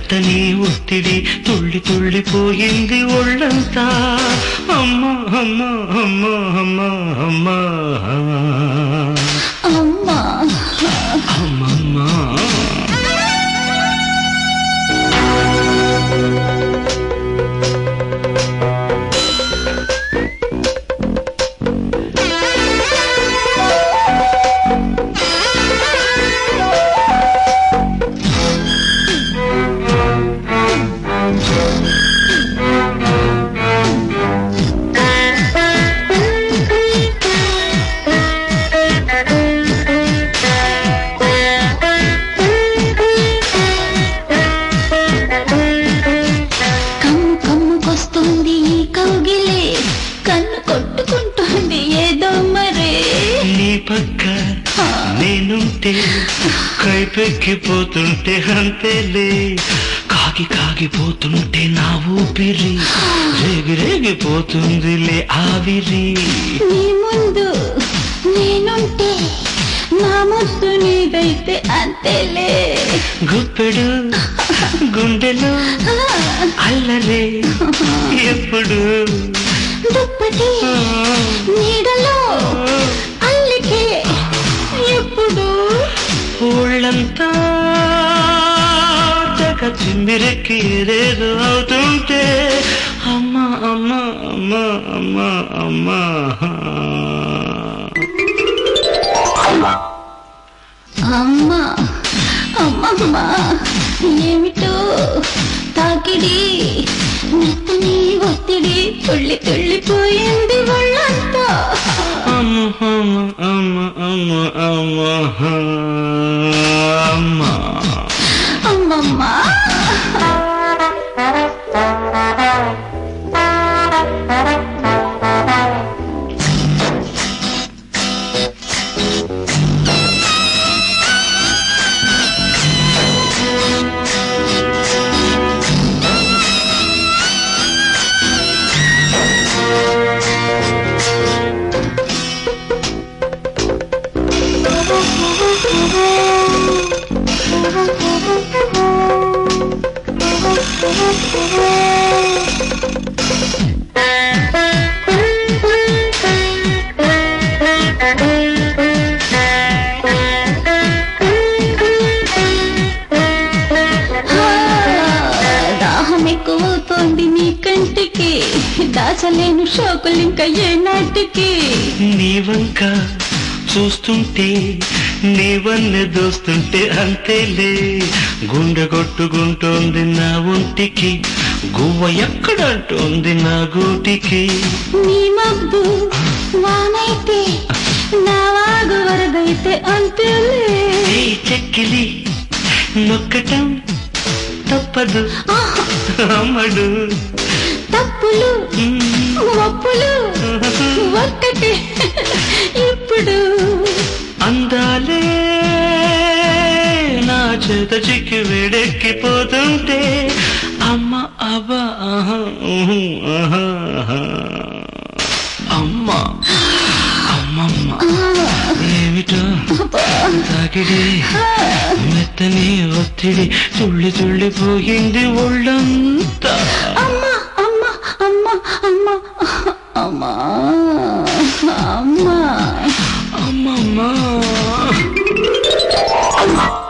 మెత్తని ఒత్తిడి తుళ్ళి తుళ్ళిపోయింది ఒళ్ళంతా అమ్మా అమ్మా అమ్మా అమ్మా అమ్మా అమ్మా అమ్మమ్మా కమ్ము కమ్ముకొస్తుంది ఈ కౌగిలే కన్ను కొట్టుకుంటుంది ఏదో మరే నీ పక్క నేనుంటే కైపెక్కిపోతుంటే అంతేలే కాగి కాగిపోతుంటే నా ఊపిరి రేగి రేగిపోతుందిలే ఆవిరి నీ ముందు నేనుంటే నా ముద్దు నీదైతే అంతేలే గుప్పెడు గుండెలు ఆ, అల్లరే ఎప్పుడు దుప్పటి నీడలో అల్లికే ఎప్పుడు ఊళ్ళంతా తెగ తిమ్మిరెక్కి ఏదేదో అవుతుంటే అమ్మ అమ్మ అమ్మ అమ్మ అమ్మ అమ్మా అమ్మమ్మ ఏమిటో తాకిడి మెత్తని ఒత్తిడి తుళ్ళి తుళ్ళిపోయింది ఒళ్ళంతా అమ్మ అమ్మ అమ్మ అమ్మ అమ్మ అమ్మ అమ్మమ్మ ఆ, దాహం ఎక్కువవుతోంది నీ కంటికి దాచలేను షోకులింక ఏ నాటికి నీ వంక చూస్తుంటే నీవన్నె దోస్తుంటే అంతేలే గుండె కొట్టుకుంటోంది నా ఒంటికి గువ్వ ఎక్కడంటోంది నా గూటికి నీ మబ్బు వానైతే నా వాగు వరదైతే అంతేలే ఏ చెక్కిలి నొక్కటం తప్పదు ఆహ్, అమ్మడు తప్పులు ఒప్పులు ఒక్కటే ఇప్పుడు అందాలే నా చేత చిక్కి వేడెక్కిపోతుంటే అమ్మ అబ్బా ఆహా, ఊహు, ఆహా, ఆహా. అమ్మ అమ్మమ్మ ఏమిటో తాకిడి మెత్తని ఒత్తిడి తుళ్ళి తుళ్ళిపోయింది ఒళ్ళంతా అమ్మ అమ్మ అమ్మ అమ్మ అమ్మ అమ్మ అమ్మమ్మ